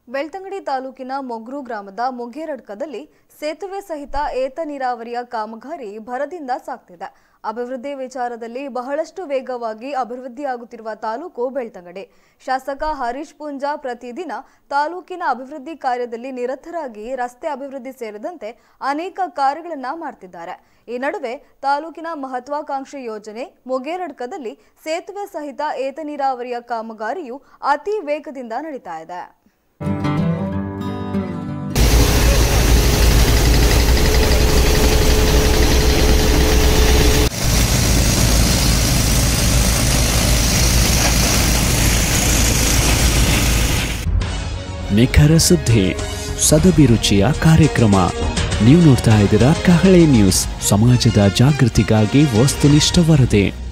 ಬೆಳ್ತಂಗಡಿ ತಾಲೂಕಿನ ಮೊಗ್ರು ಗ್ರಾಮದ ಮೊಗೇರಡ್ಕದಲ್ಲಿ ಸೇತುವೆ ಸಹಿತ ಏತ ನೀರಾವರಿಯ ಕಾಮಗಾರಿ ಭರದಿಂದ ಸಾಗ್ತಿದೆ ಅಭಿವೃದ್ಧಿ ವಿಚಾರದಲ್ಲಿ ಬಹಳಷ್ಟು ವೇಗವಾಗಿ ಅಭಿವೃದ್ಧಿಯಾಗುತ್ತಿರುವ ತಾಲೂಕು ಬೆಳ್ತಂಗಡಿ ಶಾಸಕ ಹರೀಶ್ ಪೂಂಜಾ ಪ್ರತಿದಿನ ತಾಲೂಕಿನ ಅಭಿವೃದ್ಧಿ ಕಾರ್ಯದಲ್ಲಿ ನಿರತರಾಗಿ ರಸ್ತೆ ಅಭಿವೃದ್ಧಿ ಸೇರಿದಂತೆ ಅನೇಕ ಕಾರ್ಯಗಳನ್ನ ಮಾಡ್ತಿದ್ದಾರೆ ಈ ನಡುವೆ ತಾಲೂಕಿನ ಮಹತ್ವಾಕಾಂಕ್ಷಿ ಯೋಜನೆ ಮೊಗೇರಡ್ಕದಲ್ಲಿ ಸೇತುವೆ ಸಹಿತ ಏತ ನೀರಾವರಿಯ ಕಾಮಗಾರಿಯು ಅತಿ ವೇಗದಿಂದ ನಡೀತಾ ಇದೆ ನಿಖರ ಸುದ್ದಿ ಸದಭಿರುಚಿಯ ಕಾರ್ಯಕ್ರಮ ನೀವು ನೋಡ್ತಾ ಇದ್ದೀರಾ ಕಹಳೆ ನ್ಯೂಸ್ ಸಮಾಜದ ಜಾಗೃತಿಗಾಗಿ ವಸ್ತುನಿಷ್ಠ ವರದಿ